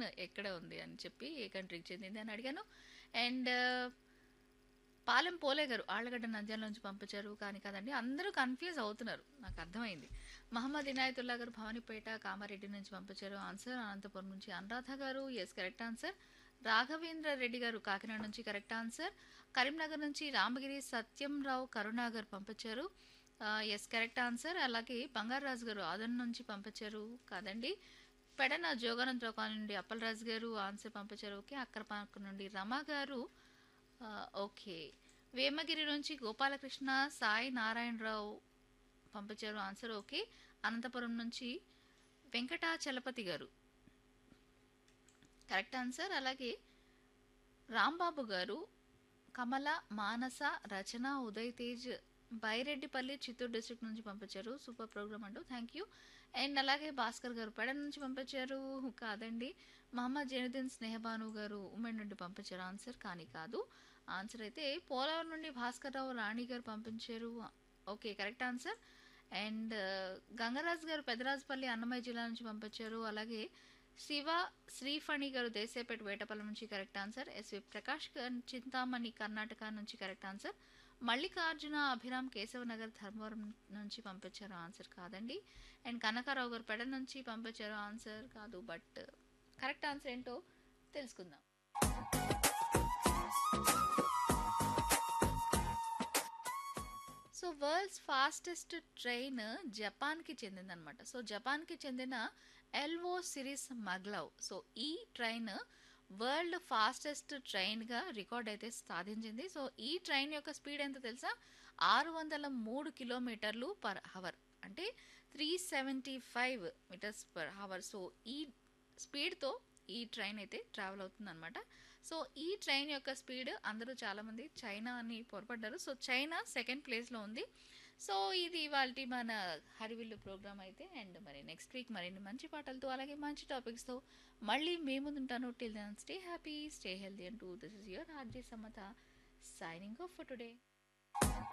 ఎక్కడ ఉంది అని చెప్పి ఏ కంట్రీకి చెందింది అని అడిగాను అండ్ పాలెం పోలే గారు ఆళ్ళగడ్డ నంద్యాల నుంచి పంపించారు కానీ కదండి అందరూ కన్ఫ్యూజ్ అవుతున్నారు నాకు అర్థమైంది మహమ్మద్ ఇనాయతుల్లా గారు భవానీపేట కామారెడ్డి నుంచి పంపించారు ఆన్సర్ అనంతపురం నుంచి Anuradha garu yes correct answer Raghavendra Reddy garu Kakinada నుంచి కరెక్ట్ ఆన్సర్ కరీంనగర్ నుంచి రామగిరి సత్యంరావు కరుణాగర్ పంపించారు ఎస్ కరెక్ట్ ఆన్సర్ అలాగే బంగారాజు గారు ఆదన్ నుంచి పంపించారు కాదండి పెడన జోగానంతరావు కాలనీ నుండి అప్పలరాజు గారు ఆన్సర్ పంపించారు ఓకే అక్కరపాక నుండి రమ గారు ఆ, ఓకే వేమగిరి నుంచి గోపాలకృష్ణ సాయి నారాయణరావు పంపించారు ఆన్సర్ ఓకే అనంతపురం నుంచి వెంకటాచలపతి గారు కరెక్ట్ ఆన్సర్ అలాగే రాంబాబు గారు కమల మానస రచన ఉదయ్ తేజ్ బైరెడ్డిపల్లి చిత్తూరు డిస్ట్రిక్ట్ నుంచి పంపించారు సూపర్ ప్రోగ్రామ్ అంటూ థ్యాంక్ యూ అండ్ అలాగే భాస్కర్ గారు పెడ నుంచి పంపించారు కాదండి మహమ్మద్ జైనుద్దీన్ స్నేహబాను గారు ఉమెన్ నుండి పంపించారు ఆన్సర్ కానీ కాదు ఆన్సర్ అయితే పోలవరం నుండి భాస్కర్ రావు రాణి గారు పంపించారు okay correct answer and Gangaraju garu Pedarajupalli Annamayya జిల్లా నుంచి పంపించారు అలాగే శివ శ్రీఫణి గారు దేశేపేట వేటపల్లి నుంచి కరెక్ట్ ఆన్సర్ ఎస్వి ప్రకాష్ గారు చింతామణి కర్ణాటక నుంచి కరెక్ట్ ఆన్సర్ మల్లికార్జున అభిరామ్ కేశవనగర్ ధర్మవరం నుంచి పంపించారు ఆన్సర్ కాదండి అండ్ కనకారావు గారు పెడ నుంచి పంపించారు ఆన్సర్ కాదు బట్ కరెక్ట్ ఆన్సర్ ఏంటో తెలుసుకుందాం సో వరల్డ్స్ ఫాస్టెస్ట్ ట్రైన్ జపాన్కి చెందిందనమాట సో జపాన్కి చెందిన ఎల్వో సిరీస్ మగ్లవ్ సో ఈ ట్రైన్ వరల్డ్ ఫాస్టెస్ట్ ట్రైన్గా రికార్డ్ అయితే సాధించింది సో ఈ ట్రైన్ యొక్క స్పీడ్ ఎంత తెలుసా ఆరు వందల మూడు కిలోమీటర్లు పర్ అవర్ అంటే three seventy five metres per hour so ఈ స్పీడ్తో ఈ ట్రైన్ అయితే ట్రావెల్ అవుతుందన్నమాట సో ఈ ట్రైన్ యొక్క స్పీడ్ అందరూ చాలామంది చైనా అని పొరపడ్డారు సో చైనా సెకండ్ ప్లేస్లో ఉంది సో ఇది వాళ్ళ మన హరివిల్లు ప్రోగ్రామ్ అయితే అండ్ మరి నెక్స్ట్ వీక్ మరిన్ని మంచి పాటలతో అలాగే మంచి టాపిక్స్తో మళ్ళీ మేము ముందుంటాను till then stay happy stay healthy అంటూ this is your RJ Samata signing off for today